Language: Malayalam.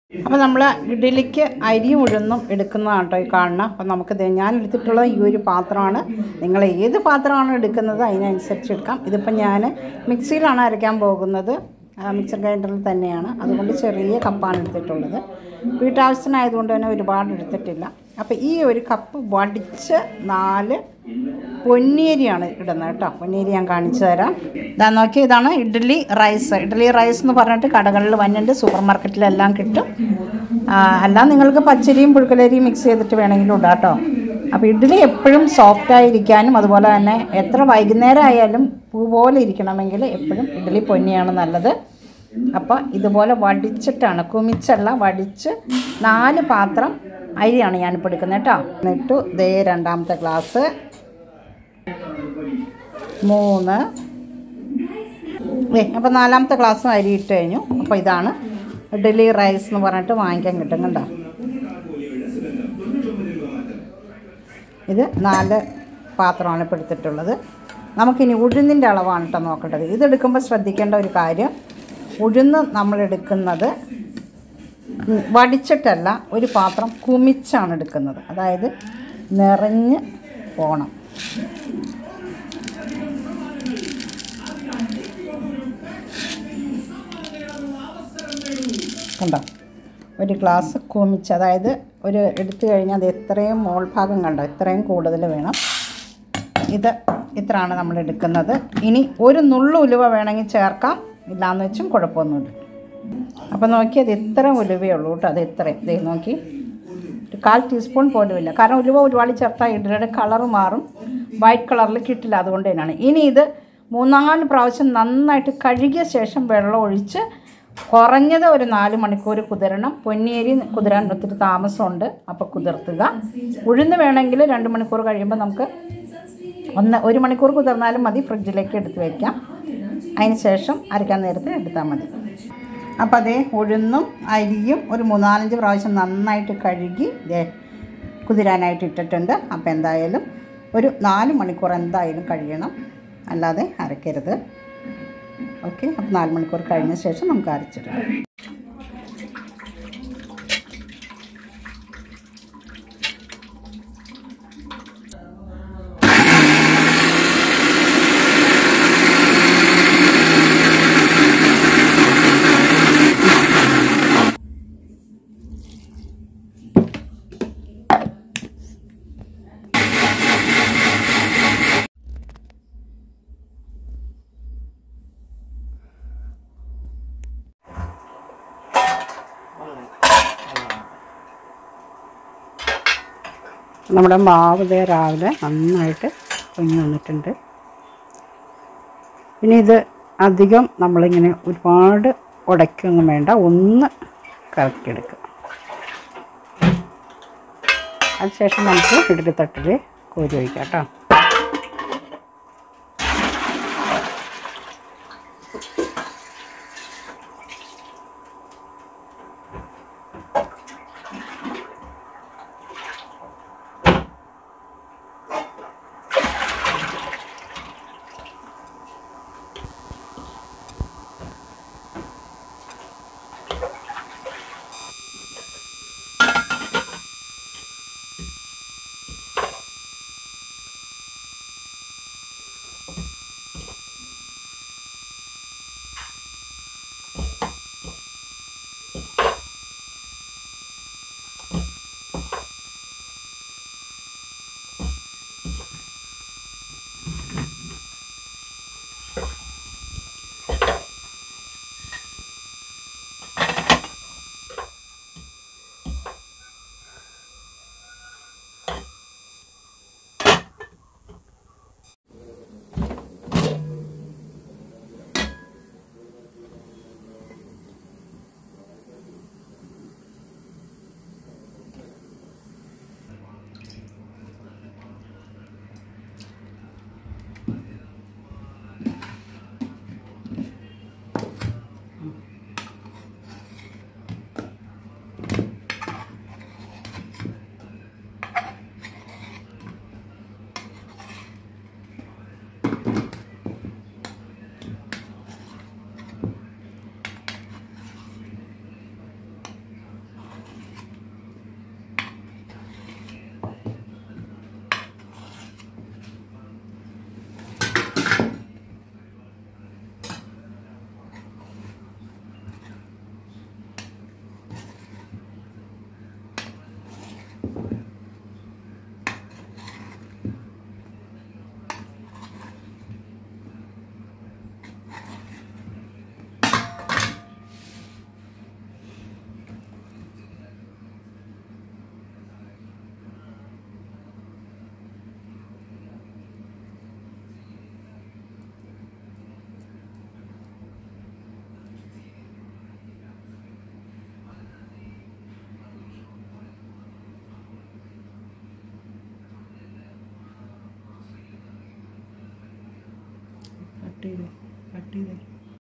അപ്പോൾ നമ്മൾ ഇഡലിക്ക് അരി ഉഴുന്നും എടുക്കുന്നതാണ് കേട്ടോ ഈ കാണുന്നത് അപ്പോൾ നമുക്ക് ദേ ഞാൻ എടുത്തിട്ടുള്ള ഈ ഒരു പാത്രമാണ് നിങ്ങൾ ഏത് പാത്രമാണ് എടുക്കുന്നത് അതിനനുസരിച്ച് എടുക്കാം ഇതിപ്പോൾ ഞാൻ മിക്സിയിലാണ് അരയ്ക്കാൻ പോകുന്നത് ആ, മിക്സർ ഗ്രൈൻഡറിൽ തന്നെയാണ് അതുകൊണ്ട് ചെറിയ കപ്പാണ് എടുത്തിട്ടുള്ളത് വീട്ടാവശ്യത്തിനായതുകൊണ്ട് തന്നെ ഒരുപാട് എടുത്തിട്ടില്ല അപ്പോൾ ഈ ഒരു കപ്പ് വടിച്ച് നാല് പൊന്നിയരിയാണ് ഇടുന്നത് കേട്ടോ പൊന്നിയരി ഞാൻ കാണിച്ചു തരാം ഇതാ നോക്കി ഇതാണ് ഇഡ്ഡലി റൈസ് ഇഡ്ഡലി റൈസ് എന്ന് പറഞ്ഞിട്ട് കടകളിൽ വന്നിട്ട് സൂപ്പർ മാർക്കറ്റിലെല്ലാം കിട്ടും ആ, അല്ല നിങ്ങൾക്ക് പച്ചരിയും പുഴുക്കലരിയും മിക്സ് ചെയ്തിട്ട് വേണമെങ്കിലും ഇടാം കേട്ടോ അപ്പോൾ ഇഡ്ഡലി എപ്പോഴും സോഫ്റ്റ് ആയിരിക്കാനും അതുപോലെ തന്നെ എത്ര വൈകുന്നേരം ആയാലും പൂ പോലെ ഇരിക്കണമെങ്കിൽ എപ്പോഴും ഇഡ്ഡലി പൊന്നിയാണ് നല്ലത് അപ്പോൾ ഇതുപോലെ വടിച്ചിട്ടാണ് കുമിച്ചല്ല വടിച്ച് നാല് പാത്രം അരിയാണ് ഞാനിപ്പോൾ എടുക്കുന്നത് കേട്ടോ എന്നിട്ടു ദേ രണ്ടാമത്തെ ഗ്ലാസ് മൂന്ന് ഏ അപ്പോൾ നാലാമത്തെ ഗ്ലാസ്സും അരി ഇട്ട് കഴിഞ്ഞു അപ്പോൾ ഇതാണ് ഇഡ്ഡലി റൈസ് എന്ന് പറഞ്ഞിട്ട് വാങ്ങിക്കാൻ കിട്ടും കണ്ടോ ഇത് നാല് പാത്രമാണ് ഇപ്പോൾ എടുത്തിട്ടുള്ളത് നമുക്കിനി ഉഴുന്നിൻ്റെ അളവാണ് കേട്ടോ നോക്കേണ്ടത് ഇതെടുക്കുമ്പോൾ ശ്രദ്ധിക്കേണ്ട ഒരു കാര്യം ഉഴുന്ന് നമ്മൾ എടുക്കുന്നത് ഉം, വടിച്ചിട്ടല്ല ഒരു പാത്രം കുമിച്ചാണ് എടുക്കുന്നത് അതായത് നിറഞ്ഞ് പോകണം കണ്ടോ ഒരു ഗ്ലാസ് കുമിച്ച് അതായത് ഒരു എടുത്തു കഴിഞ്ഞാൽ അത് എത്രയും മോൾ ഭാഗം കണ്ടോ ഇത്രയും കൂടുതൽ വേണം ഇത് ഇത്രയാണ് നമ്മൾ എടുക്കുന്നത് ഇനി ഒരു നുള്ളു ഉലുവ വേണമെങ്കിൽ ചേർക്കാം ഇല്ലാന്ന് വെച്ചും കുഴപ്പമൊന്നുമില്ല അപ്പോൾ നോക്കി അത് ഇത്ര ഉലുവയേ ഉള്ളൂ കേട്ടോ അത് ഇത്രയും ദേ നോക്കി ഒരു കാൽ ടീസ്പൂൺ പോലുമില്ല കാരണം ഉലുവ ഒരുപാട് ചേർത്താൽ ഇഡലിയുടെ കളർ മാറും വൈറ്റ് കളറിൽ കിട്ടില്ല അതുകൊണ്ട് തന്നെയാണ് ഇനി ഇത് മൂന്നാല് പ്രാവശ്യം നന്നായിട്ട് കഴുകിയ ശേഷം വെള്ളം ഒഴിച്ച് കുറഞ്ഞത് ഒരു നാല് മണിക്കൂർ കുതിരണം പൊന്നിയരി കുതിരാൻ ഒത്തിരി താമസമുണ്ട് അപ്പോൾ കുതിർത്തുക ഉഴുന്ന് വേണമെങ്കിൽ രണ്ട് മണിക്കൂർ കഴിയുമ്പോൾ നമുക്ക് ഒന്ന് ഒരു മണിക്കൂർ കുതിർന്നാലും മതി ഫ്രിഡ്ജിലേക്ക് എടുത്ത് വയ്ക്കാം അതിന് ശേഷം അരയ്ക്കാൻ നേരത്തെ എടുത്താൽ മതി അപ്പോൾ അതേ ഉഴുന്നും അരിയും ഒരു മൂന്നാലഞ്ച് പ്രാവശ്യം നന്നായിട്ട് കഴുകി ദേ കുതിരാനായിട്ട് ഇട്ടിട്ടുണ്ട് അപ്പോൾ എന്തായാലും ഒരു നാല് മണിക്കൂർ എന്തായാലും കഴിയണം അല്ലാതെ അരയ്ക്കരുത് ഓക്കെ അപ്പോൾ നാല് മണിക്കൂർ കഴിഞ്ഞ ശേഷം നമുക്ക് അരച്ചെടുക്കാം നമ്മുടെ മാവ് ദേ രാവിലെ നന്നായിട്ട് പൊങ്ങി വന്നിട്ടുണ്ട് ഇനി ഇത് അധികം നമ്മളിങ്ങനെ ഒരുപാട് ഉടയ്ക്കൊന്നും വേണ്ട ഒന്ന് കറക്കിയെടുക്കുക അതിനുശേഷം നമുക്ക് ഇഡലി തട്ടിൽ കോരി ഒഴിക്കാം കേട്ടോ ചെയ്ത് കട്ട് ചെയ്ത്